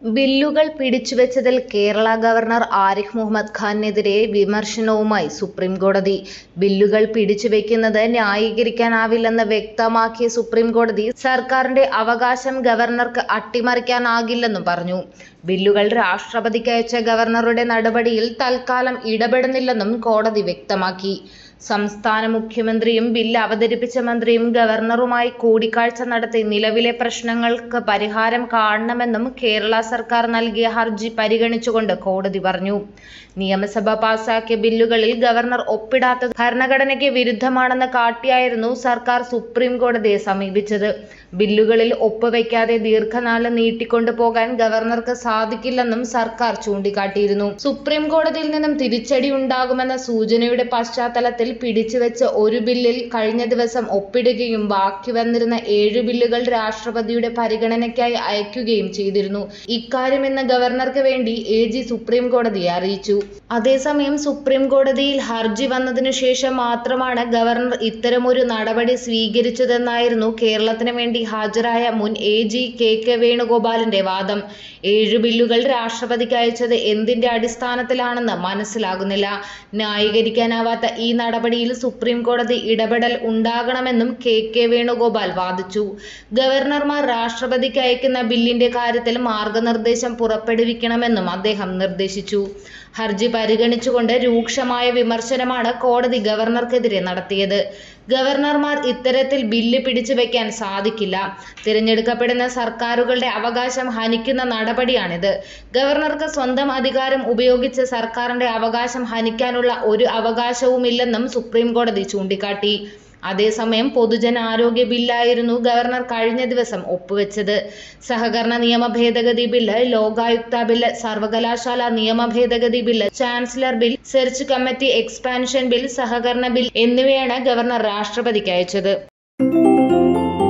ബില്ലുകൾ പിടിച്ചുവെച്ചതിൽ കേരള ഗവർണർ ആരിഫ് മുഹമ്മദ് ഖാനെതിരെ വിമർശനവുമായി സുപ്രീംകോടതി ബില്ലുകൾ പിടിച്ചുവെക്കുന്നത് ന്യായീകരിക്കാനാവില്ലെന്ന് വ്യക്തമാക്കിയ സുപ്രീംകോടതി സർക്കാരിന്റെ അവകാശം ഗവർണർക്ക് അട്ടിമറിക്കാനാകില്ലെന്നും പറഞ്ഞു ബില്ലുകൾ രാഷ്ട്രപതിക്ക് അയച്ച ഗവർണറുടെ നടപടിയിൽ തൽക്കാലം ഇടപെടുന്നില്ലെന്നും കോടതി വ്യക്തമാക്കി സംസ്ഥാന മുഖ്യമന്ത്രിയും ബില്ല് അവതരിപ്പിച്ച മന്ത്രിയും ഗവർണറുമായി കൂടിക്കാഴ്ച നടത്തി നിലവിലെ പ്രശ്നങ്ങൾക്ക് പരിഹാരം കാണണമെന്നും കേരള സർക്കാർ നൽകിയ ഹർജി പരിഗണിച്ചുകൊണ്ട് കോടതി പറഞ്ഞു നിയമസഭ പാസാക്കിയ ബില്ലുകളിൽ ഗവർണർ ഒപ്പിടാത്തത് ഭരണഘടനയ്ക്ക് വിരുദ്ധമാണെന്ന് കാട്ടിയായിരുന്നു സർക്കാർ സുപ്രീം കോടതിയെ സമീപിച്ചത് ബില്ലുകളിൽ ഒപ്പുവെക്കാതെ ദീർഘനാള് നീട്ടിക്കൊണ്ടു പോകാൻ ഗവർണർക്ക് സാധിക്കില്ലെന്നും സർക്കാർ ചൂണ്ടിക്കാട്ടിയിരുന്നു സുപ്രീം കോടതിയിൽ നിന്നും തിരിച്ചടി ഉണ്ടാകുമെന്ന സൂചനയുടെ പശ്ചാത്തലത്തിൽ പിടിച്ചുവെച്ച ഒരു ബില്ലിൽ കഴിഞ്ഞ ദിവസം ഒപ്പിടുകയും ബാക്കി വന്നിരുന്ന ഏഴ് ബില്ലുകൾ രാഷ്ട്രപതിയുടെ പരിഗണനയ്ക്കായി അയക്കുകയും ചെയ്തിരുന്നു ഇക്കാര്യം ഇന്ന് ഗവർണർക്ക് വേണ്ടി എ ജി സുപ്രീം കോടതിയെ അറിയിച്ചു അതേസമയം സുപ്രീം കോടതിയിൽ ഹർജി വന്നതിനു ശേഷം മാത്രമാണ് ഗവർണർ ഇത്തരമൊരു നടപടി സ്വീകരിച്ചതെന്നായിരുന്നു കേരളത്തിന് വേണ്ടി ഹാജരായ മുൻ എ ജി കെ കെ വേണുഗോപാലിന്റെ വാദം ഏഴ് ബില്ലുകൾ രാഷ്ട്രപതിക്ക് അയച്ചത് എന്തിന്റെ അടിസ്ഥാനത്തിലാണെന്ന് മനസ്സിലാകുന്നില്ല ന്യായീകരിക്കാനാവാത്ത ഈ നടപടിയിൽ സുപ്രീം കോടതി ഇടപെടൽ ഉണ്ടാകണമെന്നും കെ കെ വേണുഗോപാൽ വാദിച്ചു ഗവർണർമാർ രാഷ്ട്രപതിക്ക് അയക്കുന്ന ബില്ലിന്റെ കാര്യത്തിൽ മാർഗനിർദ്ദേശം പുറപ്പെടുവിക്കണമെന്നും അദ്ദേഹം നിർദ്ദേശിച്ചു ഹർജി പരിഗണിച്ചുകൊണ്ട് രൂക്ഷമായ വിമർശനമാണ് കോടതി ഗവർണർക്കെതിരെ നടത്തിയത് ഗവർണർമാർ ഇത്തരത്തിൽ ബില്ല് പിടിച്ചു വെക്കാൻ സാധിക്കില്ല തിരഞ്ഞെടുക്കപ്പെടുന്ന സർക്കാരുകളുടെ അവകാശം ഹനിക്കുന്ന നടപടിയാണിത് ഗവർണർക്ക് സ്വന്തം അധികാരം ഉപയോഗിച്ച് സർക്കാരിന്റെ അവകാശം ഹനിക്കാനുള്ള ഒരു അവകാശവുമില്ലെന്നും സുപ്രീം കോടതി ചൂണ്ടിക്കാട്ടി അതേസമയം പൊതുജനാരോഗ്യ ബില്ലായിരുന്നു ഗവർണർ കഴിഞ്ഞ ദിവസം ഒപ്പുവെച്ചത് സഹകരണ നിയമ ഭേദഗതി ബില്ല് ലോകായുക്ത ബില്ല് സർവകലാശാല നിയമ ഭേദഗതി ബില്ല് chancellor bill search committee expansion bill സഹകരണ ബിൽ എന്നിവയാണ് ഗവർണർ രാഷ്ട്രപതിക്ക് അയച്ചത്